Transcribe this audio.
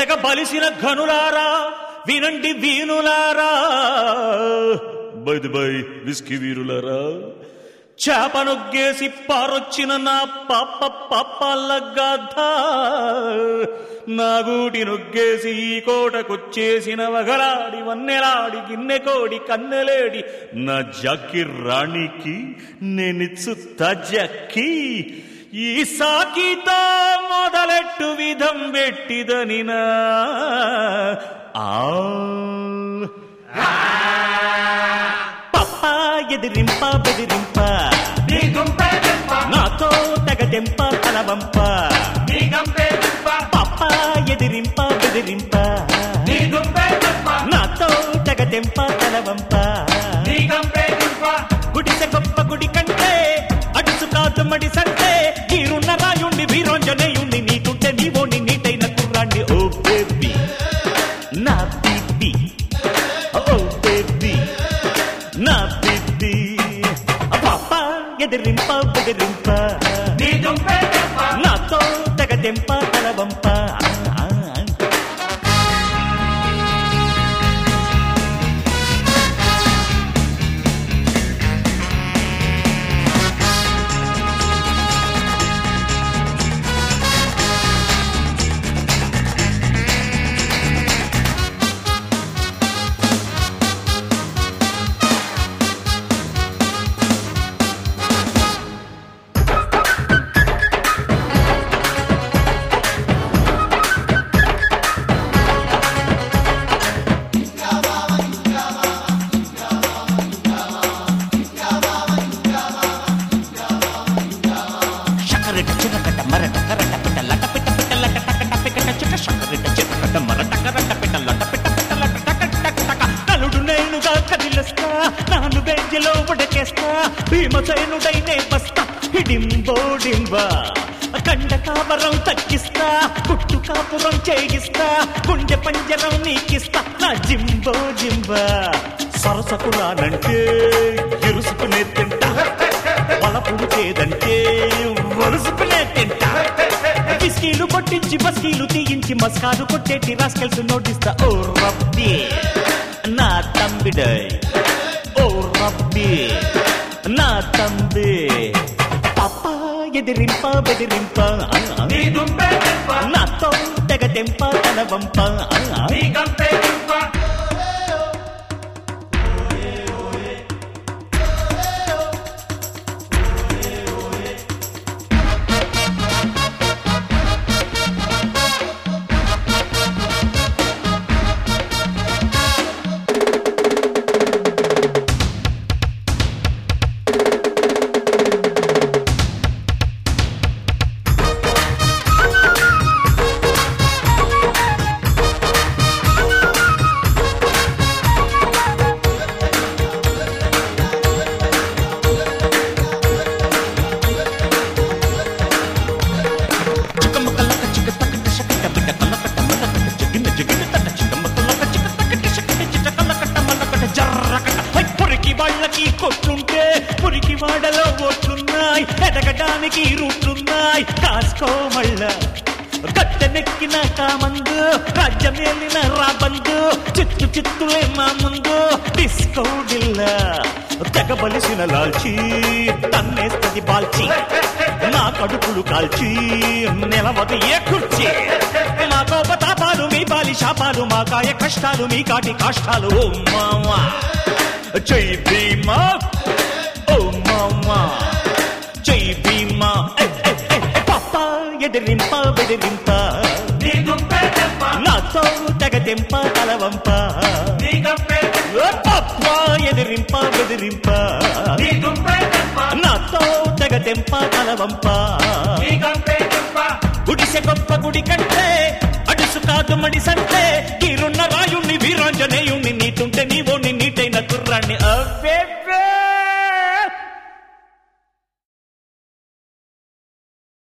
తెగ బలిసిన ఘనులారా వినండి వీనులారా బైది బై విస్కీ వీరులారా చేపనొగ్గేసి పారొచ్చిన నా పాప పాపాల గాథ నా గూటి నొగ్గేసి ఈ కోటకొచ్చేసిన వగలాడి వన్నెలాడి గిన్నె కోడి కన్నెలేడి నా జక్కి రాణికి నేనిచ్చు తజక్కి ఈ సాకితో మొదలెట్టు విధం పెట్టిదనినా ఆ పప్ప ఎదిరింప బెదిరింప నీ గుంపే దింప నాతో తెగదెంప తలవంప నీ గంపే దింప పప్ప ఎదిరింప బెదిరింప నీ గుంపే దింప నాతో తెగదెంప తలవంప నీ గంపే దింప గుడిసె గొప్ప గుడి కంటే అడుసు కాదు మడిసంటే నీరున్న రాయుండి వీరోంజనేయుండి నీకుంటే నీవోని నీటైన కుర్రాండి ఓ బేబీ నా బీబీ ఓ బేబీ నా బీబీ పాప ఎదిరింప బెదిరింప నీ గుంపే దింప నాతో తెగదెంప తలవంప శకరట చిరకట మరట కరట పిట లట పిట పిట లట టకట పికట చిట శకరట చిరకట మరట కరట పిట లట పిట పిట లట టక టక టక నలుడు నేనుగా కదిలిస్తా నాను బెంజిలో ఉడకేస్తా భీమసేనుడైనే బస్తా హిడింబోడింబా కండ కావరం తగ్గిస్తా కుట్టు కాపురం చేయిస్తా గుండె పంజరం నీకిస్తా నా జింబో జింబా సరసకులానంటే ఇరుసుకునే తింటా వలపుడు చేదంటే వరుసుకునే తింటా బిస్కీలు కొట్టించి బస్కీలు తీయించి మస్కాలు కొట్టేటి రాస్కెల్స్ నోటిస్తా ఓ రబ్బీ నా తంబిడై ఓ రబ్బీ నా తంబి పాప ఎదిరింప బెదిరింప ఆ, ఆ. నీ గుంపే దింప నాతో తెగదెంప తలవంప ఆ, ఆ. నీ గంపే దింప చిక్కమ్మకల్లక చిక్క తక్కట శకట బిడ్డ కల్లకట్ట మల్లకట్ట జగిన జగిన తట్ట చిక్కమ్మకల్లక చిక్క తక్కట శకట చిట్ట కల్లకట్ట మల్లకట్ట జర్రకట్ట హై పురికి వాళ్ళకి కొట్లుంటే పురికి వాడలో ఓట్లున్నాయి ఎదగడానికి రూట్లున్నాయి కాసుకో మళ్ళా గట్టెనెక్కిన కామందు రాజ్యమేలిన రాబందు చిత్తు చిత్తులే మా ముందు డిస్కో డిల్లా తెగబలిసిన లాల్చి తన్నేస్తది బాల్చి నా కడుపులు కాల్చి నిలవదు ఏ కుర్చీ మా కోపతాపాలు మీ పాలి శాపాలు మా కాయ కష్టాలు మీ కాటి కాష్టాలు ఓ మామా జై భీమా ఓ మామా జై భీమా ఏ, ఏ, ఏ, ఏ, పాప ఎదిరింప బెదిరింప నీ గుంపే దింప నాతో తెగదెంప తలవంప నీ గంపే దింప ఓ పాప ఎదిరింప బెదిరింప నీ గుంపే దింప నాతో తెగదెంప తలవంప నీ గంపే దింప గుడిసె గొప్ప గుడి కంటే అడుసు కాదు మడిసంటే గీరున్న రాయుణ్ణి వీరాంజనే